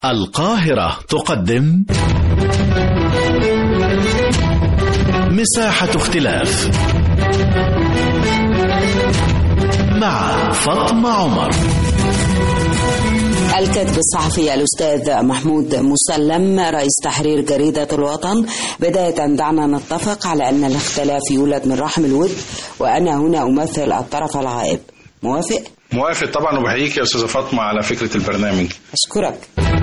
القاهرة تقدم مساحة اختلاف مع فاطمة عمر الكاتب الصحفي الأستاذ محمود مسلم رئيس تحرير جريدة الوطن بداية دعنا نتفق على أن الاختلاف يولد من رحم الود وأنا هنا أمثل الطرف الغائب موافق؟ موافق طبعا وبحييك يا استاذه فاطمه على فكره البرنامج أشكرك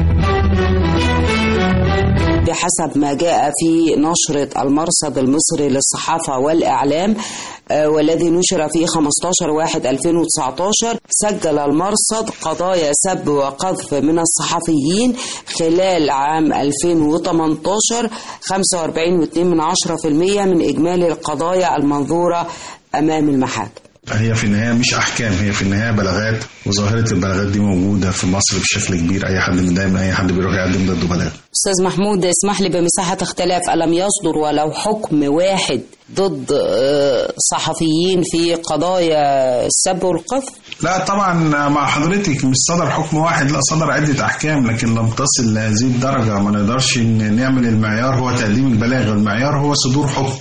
بحسب ما جاء في نشرة المرصد المصري للصحافة والإعلام آه، والذي نشر في 15 واحد 2019 سجل المرصد قضايا سب وقذف من الصحفيين خلال عام 2018 45.2% من إجمالي القضايا المنظورة أمام المحاكم هي في النهايه مش احكام هي في النهايه بلاغات وظاهره البلاغات دي موجوده في مصر بشكل كبير اي حد من دايما اي حد بيروح يقدم ضده بلاغ أستاذ محمود اسمح لي بمساحة اختلاف ألم يصدر ولو حكم واحد ضد آه، صحفيين في قضايا السب والقذف لا طبعا مع حضرتك مش صدر حكم واحد لا صدر عده احكام لكن لم تصل لهذه الدرجه ما نقدرش ن- نعمل المعيار هو تقديم البلاغ المعيار هو صدور حكم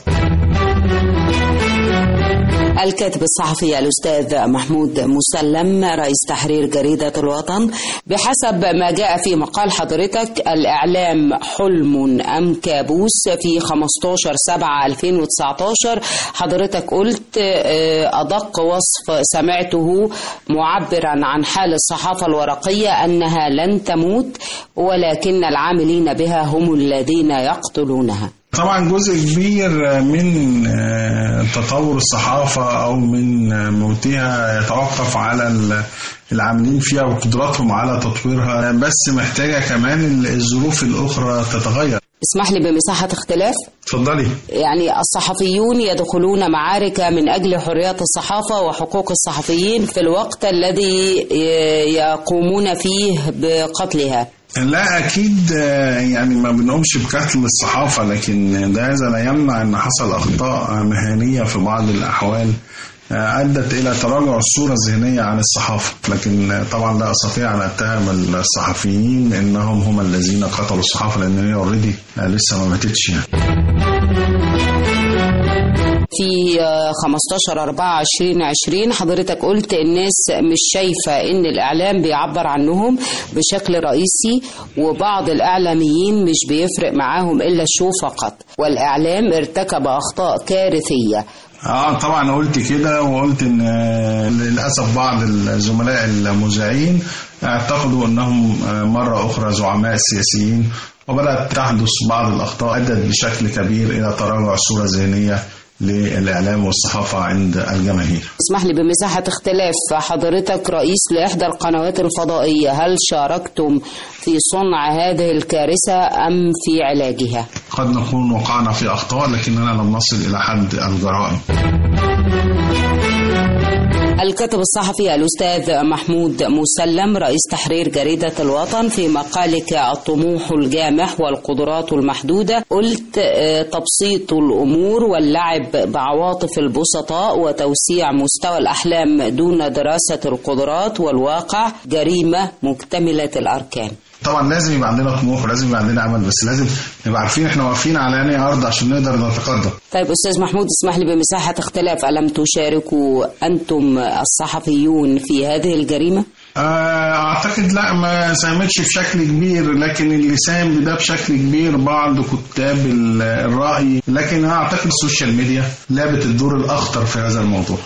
الكاتب الصحفي الأستاذ محمود مسلم رئيس تحرير جريدة الوطن بحسب ما جاء في مقال حضرتك الإعلام حلم أم كابوس في 15 7 2019 حضرتك قلت آه، أدق وصف سمعته معبرا عن حال الصحافة الورقية أنها لن تموت ولكن العاملين بها هم الذين يقتلونها طبعا جزء كبير من آه، تطور الصحافة أو من آه، موتها يتوقف على ال- العاملين فيها وقدراتهم على تطويرها بس محتاجة كمان الظروف الأخرى تتغير اسمح لي بمساحة اختلاف اتفضلي يعني الصحفيون يدخلون معارك من أجل حريات الصحافة وحقوق الصحفيين في الوقت الذي ي- يقومون فيه بقتلها لا أكيد آه، يعني ما بنقومش بقتل الصحافة لكن ده هذا لا يمنع أن حصل أخطاء مهنية في بعض الأحوال آه، أدت إلى تراجع الصورة الذهنية عن الصحافة لكن آه، طبعا لا أستطيع أن أتهم الصحفيين أنهم هم الذين قتلوا الصحافة لأن هي أوريدي لسه ما ماتتش يعني في آه، 15 4 2020 حضرتك قلت الناس مش شايفة ان الاعلام بيعبر عنهم بشكل رئيسي وبعض الاعلاميين مش بيفرق معاهم الا الشو فقط والاعلام ارتكب اخطاء كارثية اه طبعا قلت كده وقلت ان آه، للاسف بعض الزملاء المذيعين اعتقدوا انهم آه، مره اخرى زعماء سياسيين وبدات تحدث بعض الاخطاء ادت بشكل كبير الى تراجع الصوره الذهنيه للاعلام والصحافه عند الجماهير. اسمح لي بمساحة اختلاف حضرتك رئيس لإحدى القنوات الفضائية هل شاركتم في صنع هذه الكارثة أم في علاجها؟ قد نكون وقعنا في اخطاء لكننا لم نصل الى حد الجرائم. الكاتب الصحفي الأستاذ محمود مسلم رئيس تحرير جريدة الوطن في مقالك الطموح الجامح والقدرات المحدودة قلت آه، تبسيط الأمور واللعب بعواطف البسطاء وتوسيع مستوى الأحلام دون دراسة القدرات والواقع جريمة مكتملة الأركان طبعا لازم يبقى عندنا طموح ولازم يبقى عندنا امل بس لازم نبقى عارفين احنا واقفين على انهي ارض عشان نقدر نتقدم. طيب أستاذ محمود اسمح لي بمساحة اختلاف ألم تشاركوا أنتم الصحفيين في هذه الجريمة؟ آه، اعتقد لا ما ساهمتش بشكل كبير لكن اللي ساهم بده بشكل كبير بعض كتاب ال- الراي لكن أنا اعتقد السوشيال ميديا لعبت الدور الاخطر في هذا الموضوع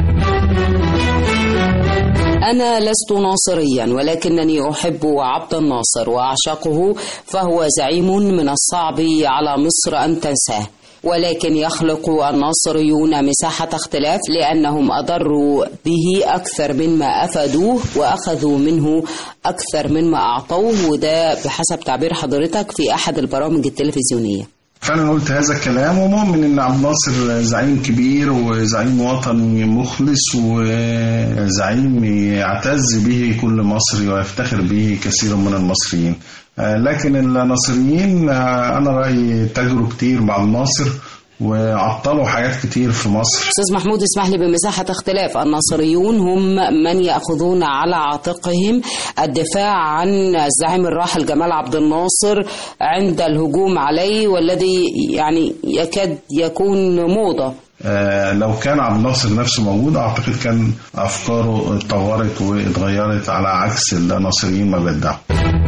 أنا لست ناصريا ولكنني أحب عبد الناصر وأعشقه فهو زعيم من الصعب على مصر أن تنساه ولكن يخلق الناصريون مساحة اختلاف لأنهم أضروا به أكثر مما أفادوه وأخذوا منه أكثر مما أعطوه وده بحسب تعبير حضرتك في أحد البرامج التلفزيونية فانا قلت هذا الكلام ومؤمن ان عبد الناصر زعيم كبير وزعيم وطني مخلص وزعيم يعتز به كل مصري ويفتخر به كثير من المصريين آه، لكن الناصريين آه، انا رايي تاجروا كتير مع الناصر وعطلوا حاجات كتير في مصر أستاذ محمود اسمح لي بمساحة اختلاف الناصريون هم من يأخذون على عاتقهم الدفاع عن الزعيم الراحل جمال عبد الناصر عند الهجوم عليه والذي يعني يكاد يكون موضة آه لو كان عبد الناصر نفسه موجود اعتقد كان افكاره اتطورت واتغيرت على عكس الناصريين ما بدعوا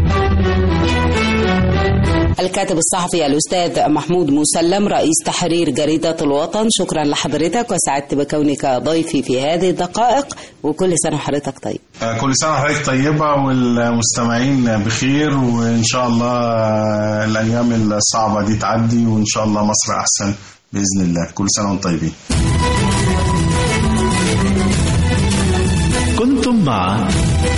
الكاتب الصحفي الأستاذ محمود مسلم رئيس تحرير جريدة الوطن شكرا لحضرتك وسعدت بكونك ضيفي في هذه الدقائق وكل سنة وحضرتك طيب آه كل سنة وحضرتك طيبة والمستمعين بخير وإن شاء الله الأيام الصعبة دي تعدي وإن شاء الله مصر أحسن بإذن الله كل سنة وانتم طيبين كنتم مع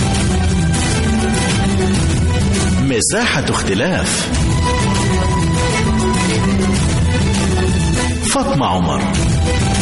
مساحة اختلاف فاطمة عمر